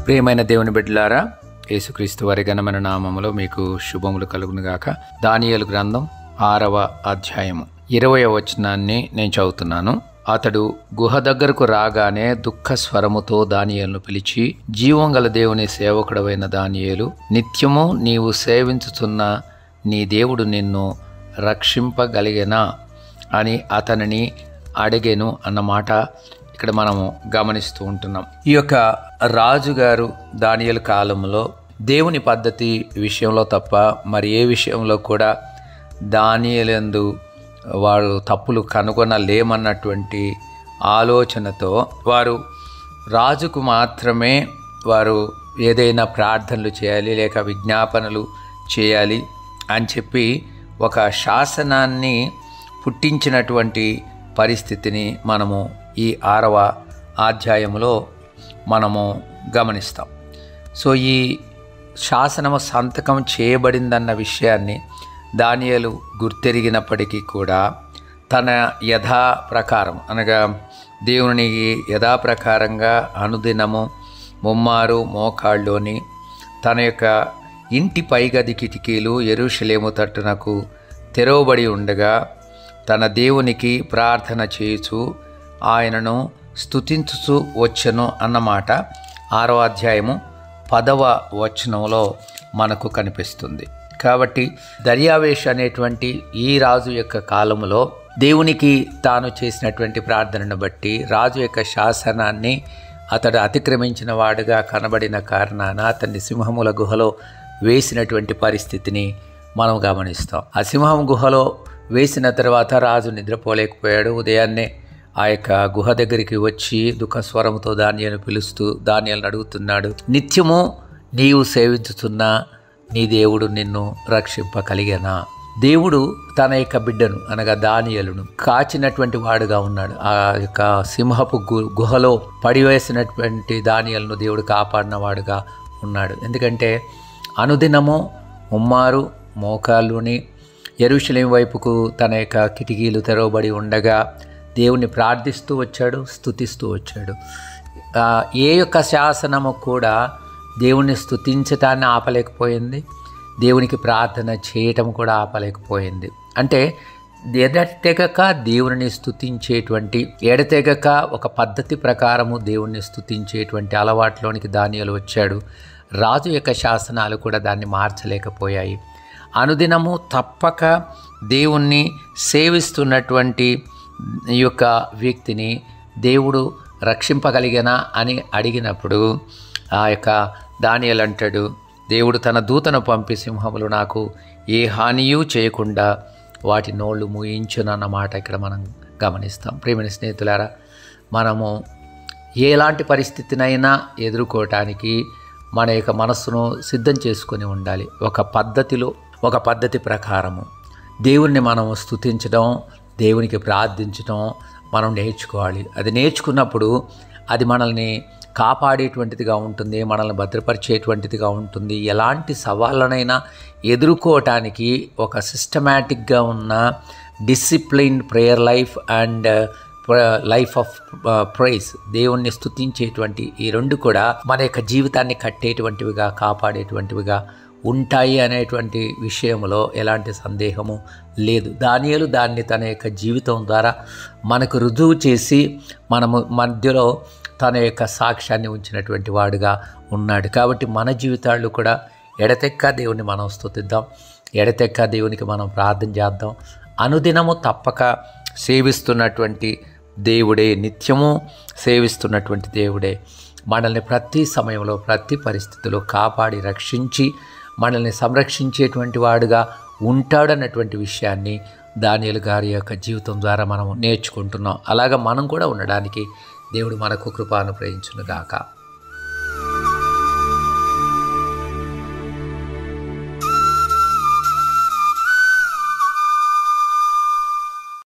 ప్రియమైన దేవుని బిడ్డలారా యేసుక్రీస్తు వారి ఘనమైన నామములో మీకు శుభములు కలుగునుగాక దానియేలు గ్రంథం ఆరవ అధ్యాయము ఇరవయ వచనాన్ని నేను చదువుతున్నాను అతడు గుహ దగ్గరకు రాగానే దుఃఖ స్వరముతో దానియేలును పిలిచి జీవం గల దేవుని సేవకుడవైన దానియేలు నిత్యము నీవు సేవించుతున్న నీ దేవుడు నిన్ను రక్షింపగలిగెనా అని అతనిని అడిగెను అన్నమాట ఇక్కడ మనము గమనిస్తూ ఉంటున్నాం ఈ యొక్క రాజుగారు దానియల కాలంలో దేవుని పద్ధతి విషయంలో తప్ప మరి ఏ విషయంలో కూడా దానియలందు వారు తప్పులు కనుగొనలేమన్నటువంటి ఆలోచనతో వారు రాజుకు మాత్రమే వారు ఏదైనా ప్రార్థనలు చేయాలి లేక విజ్ఞాపనలు చేయాలి అని చెప్పి ఒక శాసనాన్ని పుట్టించినటువంటి పరిస్థితిని మనము ఈ ఆరవ అధ్యాయంలో మనము గమనిస్తాం సో ఈ శాసనము సంతకం చేయబడిందన్న విషయాన్ని దానియలు గుర్తెరిగినప్పటికీ కూడా తన యథా ప్రకారం అనగా దేవునికి యథాప్రకారంగా అనుదినము ముమ్మారు మోకాళ్ళలోని తన యొక్క ఇంటి పైగది కిటికీలు ఎరుషలేము తట్టునకు తెరవబడి ఉండగా తన దేవునికి ప్రార్థన చేయుచు ఆయనను స్తుతించుచు వచ్చను అన్నమాట ఆరో అధ్యాయము పదవ వచనంలో మనకు కనిపిస్తుంది కాబట్టి దర్యావేష్ అనేటువంటి ఈ రాజు యొక్క కాలంలో దేవునికి తాను చేసినటువంటి ప్రార్థనను బట్టి రాజు యొక్క శాసనాన్ని అతడు అతిక్రమించిన వాడుగా కనబడిన కారణాన అతన్ని సింహముల గుహలో వేసినటువంటి పరిస్థితిని మనం గమనిస్తాం ఆ సింహం గుహలో వేసిన తర్వాత రాజు నిద్రపోలేకపోయాడు ఉదయాన్నే ఆ యొక్క గుహ దగ్గరికి వచ్చి దుఃఖ స్వరంతో ధాన్యాన్ని పిలుస్తూ ధాన్యాలను అడుగుతున్నాడు నిత్యము నీవు సేవించుతున్న నీ దేవుడు నిన్ను రక్షింపగలిగనా దేవుడు తన యొక్క బిడ్డను అనగా దానియలను కాచినటువంటి వాడుగా ఉన్నాడు ఆ యొక్క సింహపు గు గుహలో పడివేసినటువంటి దానియలను దేవుడు కాపాడిన వాడుగా ఉన్నాడు ఎందుకంటే అనుదినము ముమ్మారు మోకాళ్ళుని ఎరుషలేం వైపుకు తన యొక్క కిటికీలు తెరవబడి ఉండగా దేవుని ప్రార్థిస్తూ వచ్చాడు స్థుతిస్తూ వచ్చాడు ఏ యొక్క శాసనము కూడా దేవుణ్ణి స్థుతించటాన్ని ఆపలేకపోయింది దేవునికి ప్రార్థన చేయటం కూడా ఆపలేకపోయింది అంటే ఎడతెగక దేవుని స్థుతించేటువంటి ఎడతెగక ఒక పద్ధతి ప్రకారము దేవుణ్ణి స్థుతించేటువంటి అలవాట్లోనికి దానియాలు వచ్చాడు రాజు యొక్క శాసనాలు కూడా దాన్ని మార్చలేకపోయాయి అనుదినము తప్పక దేవుణ్ణి సేవిస్తున్నటువంటి ఈ యొక్క వ్యక్తిని దేవుడు రక్షింపగలిగనా అని అడిగినప్పుడు ఆ యొక్క దానియలు అంటాడు దేవుడు తన దూతను పంపి సింహములు నాకు ఏ హానియూ చేయకుండా వాటి నోళ్ళు ముయించునన్న మాట ఇక్కడ మనం గమనిస్తాం ప్రేమిన స్నేహితులారా మనము ఎలాంటి పరిస్థితినైనా ఎదుర్కోవటానికి మన యొక్క మనస్సును సిద్ధం చేసుకొని ఉండాలి ఒక పద్ధతిలో ఒక పద్ధతి ప్రకారము దేవుణ్ణి మనం స్థుతించడం దేవునికి ప్రార్థించడం మనం నేర్చుకోవాలి అది నేర్చుకున్నప్పుడు అది మనల్ని కాపాడేటువంటిదిగా ఉంటుంది మనల్ని భద్రపరిచేటువంటిదిగా ఉంటుంది ఎలాంటి సవాళ్ళనైనా ఎదుర్కోవటానికి ఒక సిస్టమేటిక్గా ఉన్న discipline prayer life and life of praise దేవుణ్ణి స్థుతించేటువంటి ఈ రెండు కూడా మన యొక్క జీవితాన్ని కట్టేటువంటివిగా కాపాడేటువంటివిగా ఉంటాయి అనేటువంటి విషయంలో ఎలాంటి సందేహము లేదు దానియలు దాన్ని తన యొక్క జీవితం ద్వారా మనకు రుజువు చేసి మనము మధ్యలో తన యొక్క సాక్ష్యాన్ని ఉంచినటువంటి వాడుగా ఉన్నాడు కాబట్టి మన జీవితాలు కూడా ఎడతెక్క దేవుని మనం స్తుతిద్దాం ఎడతెక్క దేవునికి మనం ప్రార్థన చేద్దాం అనుదినము తప్పక సేవిస్తున్నటువంటి దేవుడే నిత్యము సేవిస్తున్నటువంటి దేవుడే మనల్ని ప్రతి సమయంలో ప్రతి పరిస్థితిలో కాపాడి రక్షించి మనల్ని సంరక్షించేటువంటి వాడుగా ఉంటాడన్నటువంటి విషయాన్ని దానియలు గారి యొక్క జీవితం ద్వారా మనం నేర్చుకుంటున్నాం అలాగ మనం కూడా ఉండడానికి దేవుడు మనకు కృపాను ప్రయించునుగాక